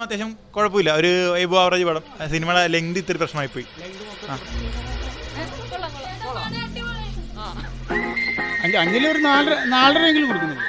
അത്യാവശ്യം കുഴപ്പമില്ല ഒരു എബോ ആവറേജ് പടം സിനിമയുടെ ലെങ്ത് ഇത്തിരി പ്രശ്നമായി പോയി ആ അഞ്ച് അഞ്ചിൽ ഒരു നാലര നാലരയെങ്കിലും കൊടുക്കുന്നുള്ളൂ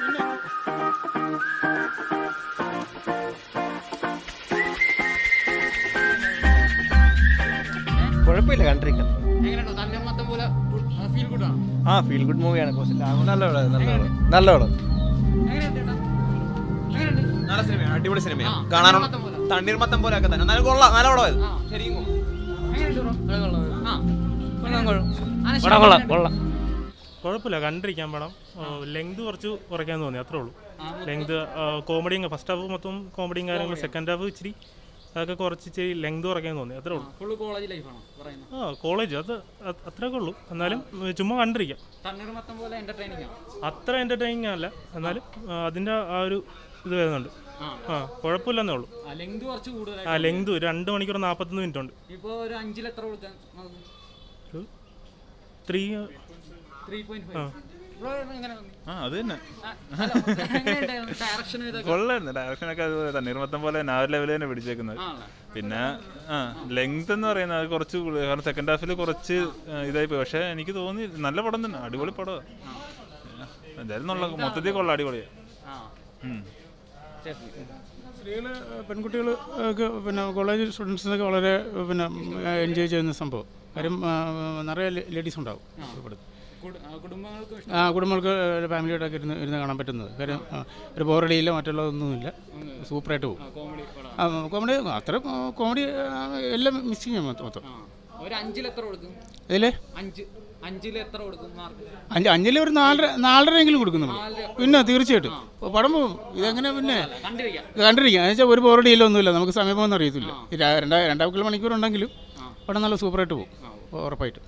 കുഴപ്പമില്ല കണ്ടിരിക്കാം എങ്ങനെയുണ്ടോ തണ്ണിമത്തം പോലെ ഫീൽ ഗുഡ് ആണ് ആ ഫീൽ ഗുഡ് മൂവിയാണ് കുറച്ച് ലാഗ് നല്ല പടം നല്ല പടം നല്ല പടം എങ്ങനെയുണ്ട് ചേട്ടാ? എങ്ങനെയുണ്ട് നല്ല സിനിമയാണ് അടിപൊളി സിനിമയാണ് ആ, കാണാനുള്ള തണ്ണിമത്തം പോലെ. തണ്ണീർമത്തം പോലെ ഒക്കെ തന്നെ എന്നാലും കൊള്ളാം നല്ല പടമായത് ആ. ശരിക്കും കൊള്ളാം. എങ്ങനെയുണ്ട് ബ്രോ? ആ. അനശ്വര കൊള്ളാം കൊള്ളാം എങ്ങനെയുണ്ട്? കൊള്ളാം കുഴപ്പമില്ല കണ്ടിരിക്കാൻ പടം ലെങ്ത് കുറച്ച് കുറയ്ക്കാൻ തോന്നി അത്രേ ഉള്ളൂ ലെങ്ത് കോമഡിയും ഫസ്റ്റ് ഹാഫ് മൊത്തം കോമഡിയും കാര്യങ്ങളും സെക്കൻഡ് ഹാഫ് ഇച്ചിരി അതൊക്കെ കുറച്ച് ഇച്ചിരി ലെങ്ത് കുറയ്ക്കാൻ തോന്നി അത്രേ ഉള്ളൂ ഫുള്ള് കോളേജ് ലൈഫാണോ പറയുന്നത് ആ കോളേജ് അത് അത് അത്രയൊക്കെ ഉള്ളൂ എന്നാലും ഉം, ചുമ്മാ കണ്ടിരിക്കാം തണ്ണീർമത്തം പോലെ എന്റർടൈനിങ് ആണ് അത്ര എൻ്റർടൈനിങ് അല്ല എന്നാലും ആ, അതിൻ്റെ ആ ഒരു ഇത് വരുന്നുണ്ട് ആ. ആ കുഴപ്പമില്ലെന്നേ ഉള്ളൂ ആ ലെങ്ത് കുറച്ച് ആ കൂടുതലായി ലെങ്ത് രണ്ട് മണിക്കൂർ നാൽപ്പത്തൊന്ന് മിനിറ്റ് ഉണ്ട് ഇപ്പൊ ഒരു അഞ്ചിൽ എത്ര കൊടുക്കാൻ ഒരു three three point five bro എങ്ങനെ തോന്നി ആ അത് തന്നെ ഡയറക്ഷൻ ഇതൊക്കെ കൊള്ളായിരുന്നു ഡയറക്ഷനൊക്കെ അതുപോലെ തന്നെ നിർമ്മത്തം പോലെ തന്നെ ആ ഒരു ലെവലിൽ തന്നെ പിടിച്ചേക്കുന്നത് ആണല്ലേ? പിന്നെ ആ ലെങ്ത് എന്ന് പറയുന്നത് അത് കുറച്ച് കൂടുതൽ കാരണം സെക്കൻഡ് ഹാഫിൽ കുറച്ച് ആ, ഇതായി പോയി പക്ഷേ എനിക്ക് തോന്നി നല്ല പടം തന്നെ അടിപൊളി പടമാണ് എന്തായാലും നല്ല മൊത്തത്തിൽ കൊള്ളാം അടിപൊളിയാണ് ആ ഉം. സ്ത്രീകൾ പെൺകുട്ടികൾ ഒക്കെ പിന്നെ കോളേജ് സ്റ്റുഡൻസിനൊക്കെ വളരെ പിന്നെ എൻജോയ് ചെയ്യുന്ന സംഭവം കാര്യം ആ, നിറയെ ലേഡീസ് ഉണ്ടാവും ഇവിടെ കുടു- ആ, കുടുംബങ്ങൾക്ക് ഇഷ്ടം ആ കുടുംബങ്ങൾക്ക് ഫാമിലിയായിട്ടൊക്കെ ഇരുന്ന് ഇരുന്ന് കാണാൻ പറ്റുന്നത് കാര്യം ആ, ഒരു ബോറടിയില്ല മറ്റുള്ളതൊന്നുമില്ല സൂപ്പറായിട്ട് പോകും കോമഡി പടം ആ, കോമഡി അത്ര കോമഡി ആ, എല്ലാം മിസ്സിങ് മൊത്തം മൊത്തം ആ ഒരു അഞ്ചിൽ എത്ര കൊടുക്കും ഇതിൽ അഞ്ച് അഞ്ചിൽ എത്ര കൊടുക്കും മാർക്ക് അഞ്ച് അഞ്ചിൽ ഒരു നാലര നാലരയെങ്കിലും കൊടുക്കുന്നുള്ളൂ പിന്നെ തീർച്ചയായിട്ടും പടം പോകും ഇതെങ്ങനെ പിന്നെ കണ്ടിരിക്കാം കണ്ടിരിക്കാം എന്ന് വെച്ചാൽ ഒരു ബോറടിയില്ല ഒന്നുമില്ല നമുക്ക് സമയം പോകുന്ന അറിയത്തില്ല ഈ രാ- രണ്ടാ രണ്ടാമത്തെ മണിക്കൂർ ഉണ്ടെങ്കിലും പടം നല്ല സൂപ്പറായിട്ട് പോകും ഉറപ്പായിട്ടും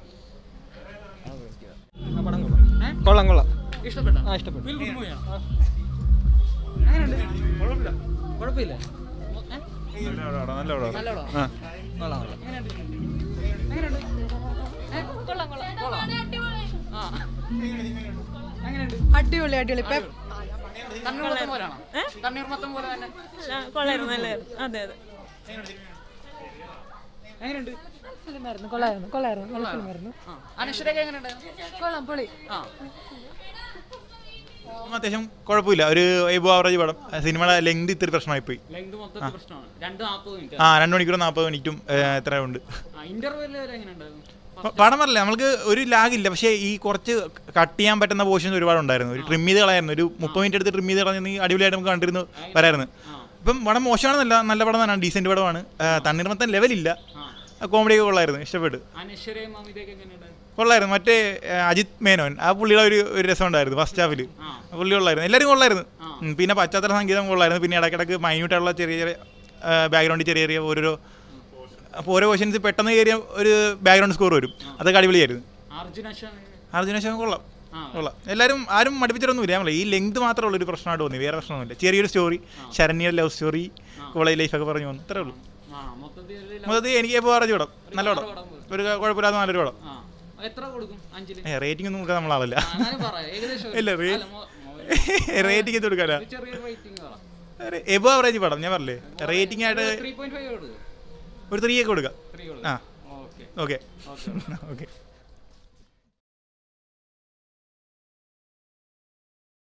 കൊള്ളാം കൊള്ളാം ഇഷ്ടപ്പെട്ട ആ ഇഷ്ടപ്പെട്ടു ഫീൽ ഗുഡ് മൂവിയാണ് എങ്ങനെയുണ്ട് കുഴപ്പമില്ല കുഴപ്പമില്ല ഏ? നല്ല പടം നല്ല പടം നല്ല പടം. ആ കൊള്ളാം കൊള്ളാം എങ്ങനെയുണ്ട് എങ്ങനെയുണ്ട് ഏ? ആ. എങ്ങനെയുണ്ട് അടിപൊളി അടിപൊളി ഇപ്പൊ തണ്ണീർമത്തം പോലെയാണോ തണ്ണീർമത്തം പോലെ തന്നെ കൊള്ളായിരുന്നു നല്ലായിരുന്നു അതെ അതെ എങ്ങനെയുണ്ട് ഫിലിമായിരുന്നു കൊള്ളായിരുന്നു കൊള്ളായിരുന്നു നല്ല ഫിലിമായിരുന്നു ആ അനശ്വരൊക്കെ എങ്ങനെയുണ്ട് കൊള്ളാം പൊളി ആ അത്യാവശ്യം കുഴപ്പമില്ല ഒരു എബോ ആവറേജ് പടം സിനിമയുടെ ലെങ്ത് ഇത്തിരി പ്രശ്നമായി പോയി ലെങ്ത് മൊത്തത്തിൽ പ്രശ്നമാണ് രണ്ട് നാൽപ്പത് മിനിറ്റ് ആ രണ്ട് മണിക്കൂർ നാൽപ്പത് മിനിറ്റും എത്ര ഉണ്ട് ആ ഇന്റർവെല് വരെ എങ്ങനെയുണ്ടായിരുന്നു പ- പടം പറഞ്ഞില്ല നമുക്ക് ഒരു ലാഗില്ല പക്ഷേ ഈ കുറച്ച് കട്ട് ചെയ്യാൻ പറ്റുന്ന പോർഷൻസ് ഒരുപാട് ഉണ്ടായിരുന്നു ഒരു ട്രിം ചെയ്ത് കളയായിരുന്നു ഒരു മുപ്പത് മിനിറ്റ് എടുത്ത് ട്രിം ചെയ്ത് കളഞ്ഞെങ്കിൽ അടിപൊളിയായിട്ട് നമുക്ക് കണ്ടിരുന്നു വരായിരുന്നു ഇപ്പം പടം മോശമാണെന്നല്ല നല്ല പടം തന്നെയാണ് ഡീസെൻറ്റ് പടമാണ് ആ, തണ്ണീർമത്തൻ ലെവലില്ല കോമഡിയൊക്കെ കൊള്ളായിരുന്നു ഇഷ്ടപ്പെട്ടു അനശ്വരയും അമിതയൊക്കെ എങ്ങനെയുണ്ടായിരുന്നു കൊള്ളായിരുന്നു മറ്റേ ആ, അജിത് മേനോൻ ആ പുള്ളിയുടെ ഒരു ഒരു രസം ഉണ്ടായിരുന്നു ഫസ്റ്റ് ഹാഫിൽ പുള്ളി കൊള്ളായിരുന്നു എല്ലാവരും കൊള്ളായിരുന്നു ഉം, പിന്നെ പശ്ചാത്തല സംഗീതം കൊള്ളായിരുന്നു പിന്നെ ഇടയ്ക്കിടയ്ക്ക് മൈന്യൂട്ടായിട്ടുള്ള ചെറിയ ചെറിയ ബാക്ക്ഗ്രൗണ്ടിൽ ചെറിയ ചെറിയ ഓരോരോ അപ്പോൾ ഓരോ ക്വസ്റ്റ്യൻസ് പെട്ടെന്ന് കയറിയ ഒരു ബാക്ക്ഗ്രൗണ്ട് സ്കോർ വരും അതൊക്കെ അടിപൊളിയായിരുന്നു അർജുൻ അശ്വൻ അർജുന ശോകം കൊള്ളാം ആ. കൊള്ളാം എല്ലാവരും ആരും മടുപ്പിച്ചിട്ടൊന്നുമില്ല നമ്മളെ ഈ ലെങ്ത് മാത്രമുള്ള ഒരു പ്രശ്നമായിട്ട് തോന്നി വേറെ പ്രശ്നമൊന്നുമില്ല ചെറിയൊരു സ്റ്റോറി ശരണ്യയുടെ ലവ് സ്റ്റോറി കോളേജ് ലൈഫൊക്കെ പറഞ്ഞു വന്നു അത്രേ ഉള്ളൂ ആ മൊത്തത്തിൽ ഒരു ല- മൊത്തത്തിൽ എനിക്ക് ഇപ്പോൾ പറഞ്ഞു പടം നല്ല പടം ഒരു കുഴപ്പമില്ലാത്ത നല്ലൊരു പടം ആ എത്ര കൊടുക്കും അഞ്ചില് ഏ റേറ്റിംഗ് ഒന്നും കൊടുക്കാൻ നമ്മളാളല്ല ആ, എന്നാലും പറ ഏകദേശം ഒരു- ഇല്ല, റേ- അല്ല, മൊ- മൊ- റേറ്റിംഗ് എത്തി കൊടുക്കാനാ ഒരു ചെറിയ റേറ്റിംഗ് പറ എബോ ആവറേജ് പടം ഞാൻ പറഞ്ഞില്ലേ റേറ്റിംഗ് ആയിട്ട് ത്രീ പോയിന്റ് ഫൈവ് കൊടുക്കും ഒരു ത്രീ ഒക്കെ കൊടുക്കാം ത്രീ ആ കൊടുക്കും ഓക്കെ ഓക്കെ ഓക്കെ ഓക്കെ